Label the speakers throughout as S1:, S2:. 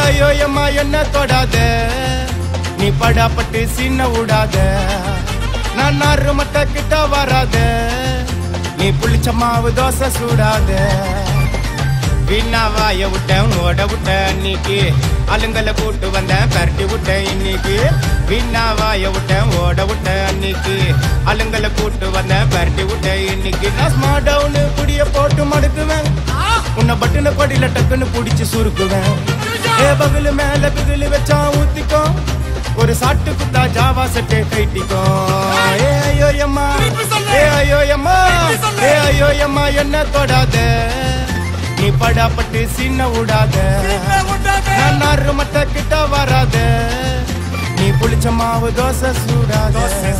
S1: ஐயோ அம்மா என்ன தொடாத நீ படாப்பட்டு சின்ன விடாத நான் நாறு மட்ட கிட்ட வராத நீ புளிச்ச மாவு தோசை சூடாத வீணா வாய விட்டேன் ஓட விட்ட அன்னைக்கு அலுங்கல கூட்டு வந்தேன் பரட்டி விட்டேன் இன்னைக்கு வீணா வாய விட்டேன் ஓட விட்ட அன்னைக்கு அலுங்கல கூட்டு வந்தேன் பரட்டி விட்டேன் இன்னைக்கு நான் ஸ்மார்ட் டவுனு குடிய போட்டு மடுக்குவேன் உன்னை பட்டுன கொடியில டக்குன்னு புடிச்சு சுருக்குவேன் ஏ பகலு மேல பிகிலு வச்சா ஊத்திக்கோ ஒரு சாட்டு குத்தா ஜாவா செட்டே கைட்டிக்கோ ஏ ஐயோ அம்மா ஏ ஐயோ அம்மா ஏ ஐயோ அம்மா என்ன தொடாத நீ படாப்பட்டு சின்ன விடாத நான் நாறு மட்ட கிட்ட வராத நீ புளிச்ச மாவு தோசை சூடாத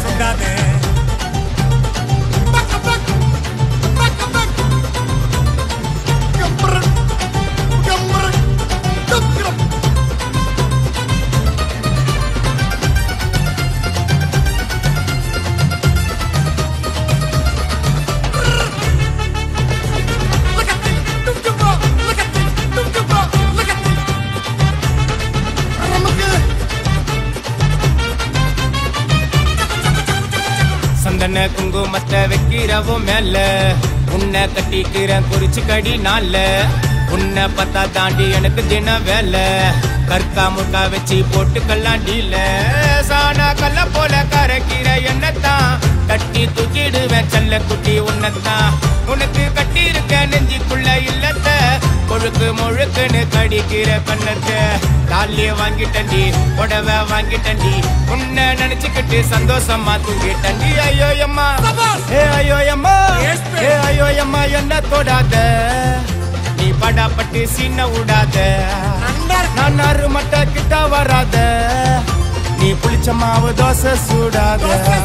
S1: சந்தன குங்குமத்தை வைக்கிறவும் மேல உன்னை கட்டிக்கிறேன் குறிச்சு கடி நாள்ல உன்னை பார்த்தா தாண்டி எனக்கு தின வேலை கற்கா முக்கா வச்சு போட்டு கல்லாண்டில சாணா கல்ல போல கரைக்கிற எண்ணத்தான் கட்டி தூக்கிடுவேன் செல்ல குட்டி உன்னத்தான் உனக்கு கட்டி இருக்க நெஞ்சிக்குள்ள இல்லத்த கொழுக்கு முழுக்குன்னு கடிக்கிற கண்ணத்தை தாலிய வாங்கிட்டண்டி புடவை வாங்கிட்டண்டி உன்னை நினைச்சுக்கிட்டு சந்தோஷமா தூங்கிட்டண்டி ஐயோ அம்மா ஏ ஐயோ அம்மா ஏ ஐயோ அம்மா என்ன தொடாத நீ படாப்பட்டு சின்ன விடாத நான் நாறு மட்ட கிட்ட வராத நீ புளிச்ச மாவு தோசை சூடாத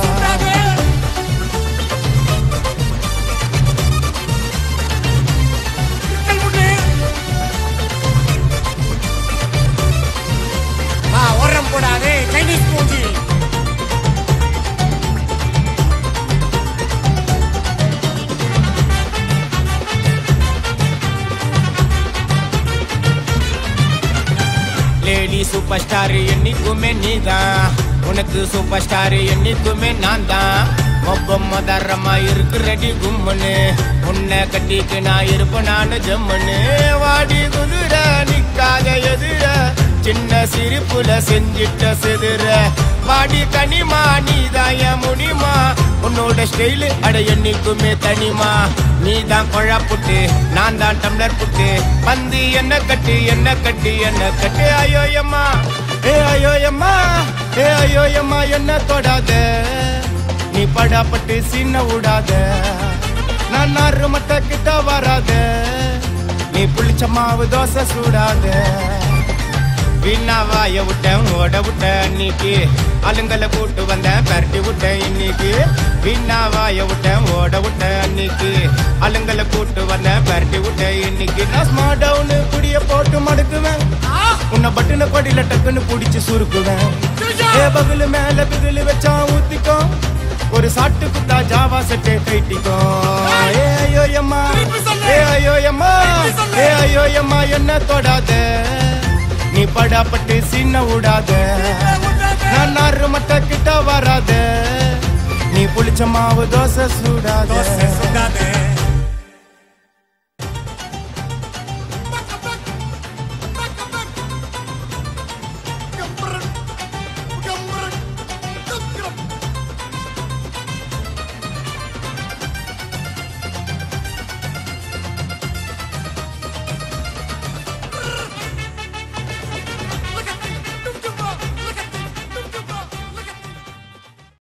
S2: ஓரம் போடாதே சைனீஸ் மூஞ்சி
S1: லேடி சூப்பர் ஸ்டார் என்னைக்குமே நீதான் உனக்கு சூப்பர் ஸ்டார் என்னைக்குமே நான் தான் மொப்பம் மதரமா இருக்கு ரெடி கும்முன்னு உன்னை கட்டிக்கு நான் இருப்பேன் நானு ஜம்முன்னு வாடி குதிர நிக்காத எதிர சின்ன சிரிப்புல செஞ்சிட்ட செதுற வாடி கனிமா நீதான் என் முடிமா உன்னோட ஸ்டைலு அட என்னைக்குமே தனிமா நீ தான் புட்டு நான் தான் டம்ளர் புட்டு பந்து என்ன கட்டு என்ன கட்டு என்ன கட்டு ஐயோ அம்மா ஏ ஐயோ அம்மா ஏ ஐயோ அம்மா என்ன தொடாத நீ படாப்பட்டு சின்ன விடாத நான் நாறு மட்ட கிட்ட வராத நீ புளிச்ச மாவு தோசை சூடாத வீணா வாய விட்டேன் ஓட விட்ட அன்னைக்கு அலுங்கல கூட்டு வந்தேன் பரட்டி விட்டேன் இன்னைக்கு வீணா வாய விட்டேன் ஓட விட்ட அன்னைக்கு அலுங்கல கூட்டு வந்தேன் பரட்டி விட்டேன் இன்னைக்கு நான் ஸ்மார்ட் டவுனு குடிய போட்டு மடுக்குவேன் உன்னை பட்டுன கொடியில டக்குன்னு புடிச்சு சுருக்குவேன் ஏ பகலு மேல பிகிலு வச்சா ஊத்திக்கோ ஒரு சாட்டு குத்தா ஜாவா செட்டே கைட்டிக்கோ ஏ ஐயோ அம்மா ஏ ஐயோ அம்மா ஏ ஐயோ அம்மா என்ன தொடாத நீ படாப்பட்டு சின்ன விடாத நான் நாறு மட்ட கிட்ட வராத நீ புளிச்ச மாவு தோசை சூடாத
S2: தோசை சுடாதே